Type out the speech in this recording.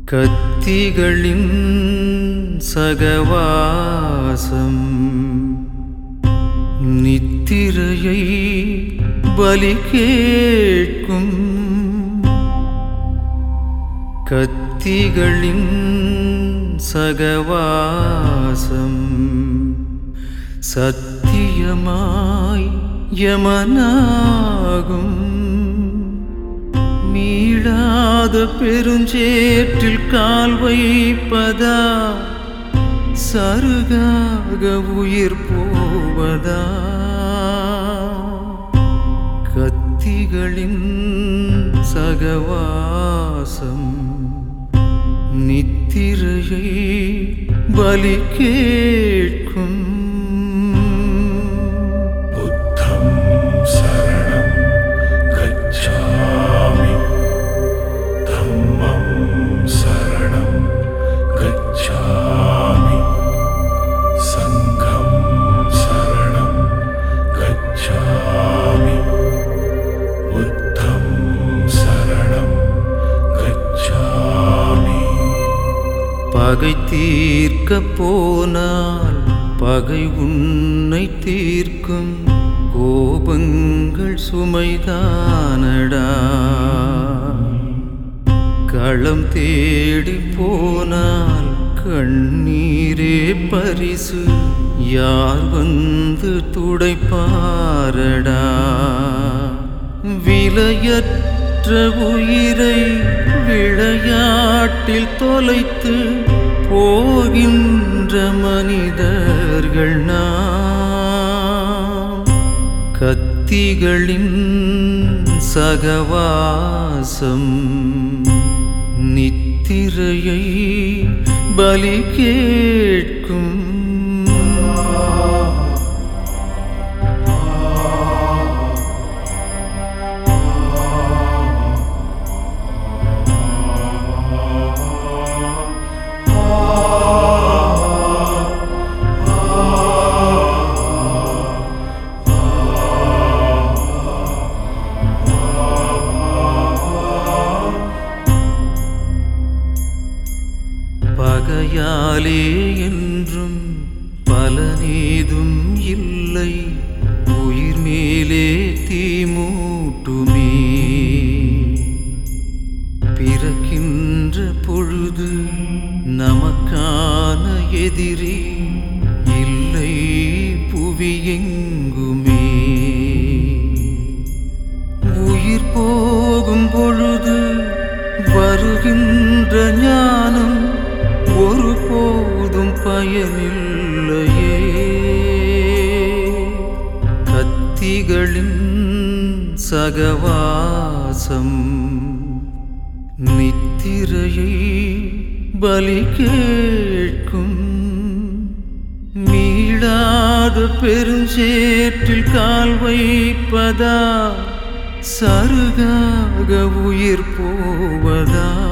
கத்திகளின் சகவாசம் நித்திரையை பலி கேட்கும் கத்திகளின் சகவாசம் சத்தியமாய் யமனாகும் மீளாத பெருஞ்சேற்றில் கால் வைப்பதா சருகாக உயிர் போவதா கத்திகளின் சகவாசம் நித்திரையை பலி கேட்கும் बुद्धं शरणं गच्छामि धम्मं शरणं गच्छामि सङ्घं शरणं गच्छामि बुद्धं शरणं गच्छामि பகை தீர்க்க போனால் பகை உன்னை தீர்க்கும் கோபங்கள் சுமைதானடா களம் தேடி போனால் கண்ணீரே பரிசு யார் வந்து துடைப்பாரடா விலையற்ற உயிரை விளையாட்டில் தொலைத்து போகின்ற மனிதர்கள் நாம் கத்திகளின் சகவாசம் நித்திரையை பலி கேட்கும் பகையாலே என்றும் பலனேதும் இல்லை உயிர் மேலே தீமூட்டுமே பிறக்கின்ற பொழுது நமக்கான எதிரி இல்லை புவியெங்குமே உயிர் போகும் பொழுது வருகின்ற ஞானம் ஒருபோதும் பயனில்லையே கத்திகளின் சகவாசம் நித்திரையை பலி கேட்கும் மீளாத பெருஞ்சேற்றில் கால் வைப்பதா சருகாக உயிர் போவதா